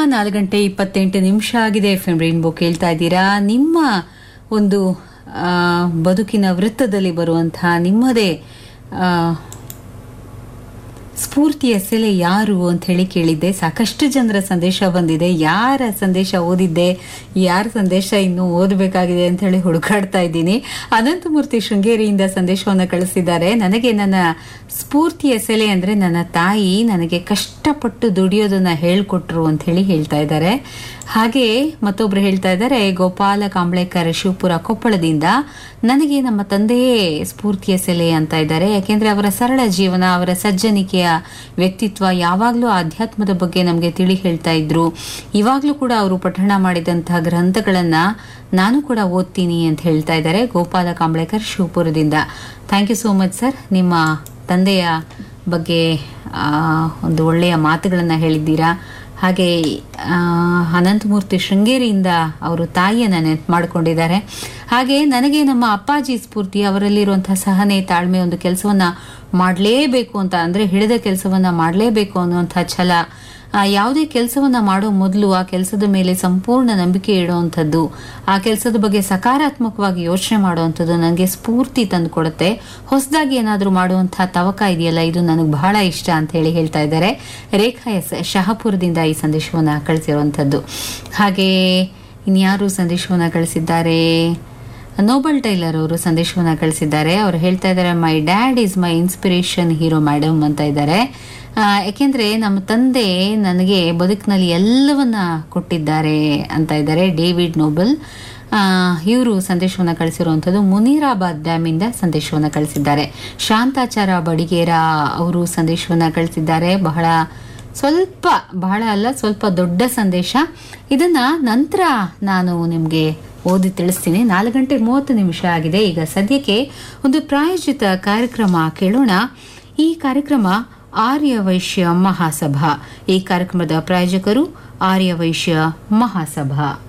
ನಾಲ್ಕು ಗಂಟೆ ಇಪ್ಪತ್ತೆಂಟು ನಿಮಿಷ ಆಗಿದೆ ಎಫ್ ಎಂ ರೈನ್ಬೋ ಕೇಳ್ತಾ ಇದ್ದೀರಾ ನಿಮ್ಮ ಒಂದು ಆ, ಬದುಕಿನ ವೃತ್ತದಲ್ಲಿ ಬರುವಂತಹ ನಿಮ್ಮದೇ ಆ, ಸ್ಫೂರ್ತಿಯ ಸೆಲೆ ಯಾರು ಅಂತ ಹೇಳಿ ಕೇಳಿದ್ದೆ ಸಾಕಷ್ಟು ಜನರ ಸಂದೇಶ ಬಂದಿದೆ ಯಾರ ಸಂದೇಶ ಓದಿದ್ದೆ ಯಾರ ಸಂದೇಶ ಇನ್ನು ಓದಬೇಕಾಗಿದೆ ಅಂತ ಹೇಳಿ ಹುಡುಕಾಡ್ತಾ ಇದ್ದೀನಿ ಅನಂತಮೂರ್ತಿ ಶೃಂಗೇರಿಯಿಂದ ಸಂದೇಶವನ್ನು ಕಳಿಸಿದ್ದಾರೆ ನನಗೆ ನನ್ನ ಸ್ಫೂರ್ತಿಯ ಸೆಲೆ ಅಂದ್ರೆ ನನ್ನ ತಾಯಿ ನನಗೆ ಕಷ್ಟಪಟ್ಟು ದುಡಿಯೋದನ್ನ ಹೇಳ್ಕೊಟ್ರು ಅಂತ ಹೇಳಿ ಹೇಳ್ತಾ ಇದ್ದಾರೆ ಹಾಗೆ ಮತ್ತೊಬ್ರು ಹೇಳ್ತಾ ಇದ್ದಾರೆ ಗೋಪಾಲ ಕಾಂಬ್ಳೇಕರ್ ಶಿವಪುರ ಕೊಪ್ಪಳದಿಂದ ನನಗೆ ನಮ್ಮ ತಂದೆಯೇ ಸ್ಫೂರ್ತಿಯ ಸೆಲೆ ಅಂತ ಇದ್ದಾರೆ ಯಾಕೆಂದ್ರೆ ಅವರ ಸರಳ ಜೀವನ ಅವರ ಸಜ್ಜನಿಕೆಯ ವ್ಯಕ್ತಿತ್ವ ಯಾವಾಗಲೂ ಆಧ್ಯಾತ್ಮದ ಬಗ್ಗೆ ನಮಗೆ ತಿಳಿ ಹೇಳ್ತಾ ಇದ್ರು ಇವಾಗಲೂ ಕೂಡ ಅವರು ಪಠಣ ಮಾಡಿದಂತಹ ಗ್ರಂಥಗಳನ್ನ ನಾನು ಕೂಡ ಓದ್ತೀನಿ ಅಂತ ಹೇಳ್ತಾ ಇದ್ದಾರೆ ಗೋಪಾಲ ಕಾಂಬ್ಳೇಕರ್ ಶಿವಪುರದಿಂದ thank you so much sir ನಿಮ್ಮ ತಂದೆಯ ಬಗ್ಗೆ ಆ, ಒಂದು ಒಳ್ಳೆಯ ಮಾತುಗಳನ್ನು ಹೇಳಿದ್ದೀರಾ ಹಾಗೆ ಆ, ಅನಂತಮೂರ್ತಿ ಶೃಂಗೇರಿಯಿಂದ ಅವರು ತಾಯಿಯನ್ನು ನೆನಪು ಮಾಡಿಕೊಂಡಿದ್ದಾರೆ ಹಾಗೆ ನನಗೆ ನಮ್ಮ ಅಪ್ಪಾಜಿ ಸ್ಫೂರ್ತಿ ಅವರಲ್ಲಿರುವಂತಹ ಸಹನೆ ತಾಳ್ಮೆ ಒಂದು ಕೆಲಸವನ್ನ ಮಾಡಲೇಬೇಕು ಅಂತ ಅಂದ್ರೆ ಹಿಡಿದ ಕೆಲಸವನ್ನ ಮಾಡಲೇಬೇಕು ಅನ್ನುವಂಥ ಛಲ ಆ, ಯಾವುದೇ ಕೆಲಸವನ್ನ ಮಾಡೋ ಮೊದಲು ಆ ಕೆಲಸದ ಮೇಲೆ ಸಂಪೂರ್ಣ ನಂಬಿಕೆ ಇಡುವಂಥದ್ದು ಆ ಕೆಲಸದ ಬಗ್ಗೆ ಸಕಾರಾತ್ಮಕವಾಗಿ ಯೋಚನೆ ಮಾಡುವಂಥದ್ದು ನನಗೆ ಸ್ಫೂರ್ತಿ ತಂದು ಕೊಡುತ್ತೆ ಹೊಸದಾಗಿ ಏನಾದರೂ ಮಾಡುವಂತಹ ತವಕ ಇದೆಯಲ್ಲ ಇದು ನನಗೆ ಬಹಳ ಇಷ್ಟ ಅಂತ ಹೇಳಿ ಹೇಳ್ತಾ ಇದ್ದಾರೆ ರೇಖಾ ಎಸ್ ಶಹಪುರದಿಂದ ಈ ಸಂದೇಶವನ್ನು ಕಳಿಸಿರುವಂಥದ್ದು ಹಾಗೆ ಇನ್ಯಾರು ಸಂದೇಶವನ್ನು ಕಳಿಸಿದ್ದಾರೆ ನೋಬಲ್ ಟೈಲರ್ ಅವರು ಸಂದೇಶವನ್ನು ಕಳಿಸಿದ್ದಾರೆ ಅವರು ಹೇಳ್ತಾ ಇದ್ದಾರೆ my dad is my inspiration hero madam ಅಂತ ಇದ್ದಾರೆ ಆ, ಯಾಕೆಂದ್ರೆ ನಮ್ಮ ತಂದೆ ನನಗೆ ಬದುಕಿನಲ್ಲಿ ಎಲ್ಲವನ್ನ ಕೊಟ್ಟಿದ್ದಾರೆ ಅಂತ ಇದ್ದಾರೆ ಡೇವಿಡ್ ನೋಬಲ್ ಇವರು ಸಂದೇಶವನ್ನು ಕಳಿಸಿರುವಂಥದ್ದು ಮುನೀರಾಬಾದ್ ಡ್ಯಾಮಿಂದ ಸಂದೇಶವನ್ನು ಕಳಿಸಿದ್ದಾರೆ ಶಾಂತಾಚಾರ ಬಡಿಗೇರ ಅವರು ಸಂದೇಶವನ್ನು ಕಳಿಸಿದ್ದಾರೆ ಬಹಳ ಸ್ವಲ್ಪ ಬಹಳ ಅಲ್ಲ ಸ್ವಲ್ಪ ದೊಡ್ಡ ಸಂದೇಶ ಇದನ್ನ ನಂತರ ನಾನು ನಿಮಗೆ ಓದಿ ತಿಳಿಸ್ತೀನಿ ನಾಲ್ಕು ಗಂಟೆ ಮೂವತ್ತು ನಿಮಿಷ ಆಗಿದೆ ಈಗ ಸದ್ಯಕ್ಕೆ ಒಂದು ಪ್ರಾಯೋಜಿತ ಕಾರ್ಯಕ್ರಮ ಕೇಳೋಣ ಈ ಕಾರ್ಯಕ್ರಮ ಆರ್ಯ ವೈಶ್ಯ ಮಹಾಸಭಾ ಈ ಕಾರ್ಯಕ್ರಮದ ಪ್ರಾಯೋಜಕರು ಆರ್ಯ ವೈಶ್ಯ ಮಹಾಸಭಾ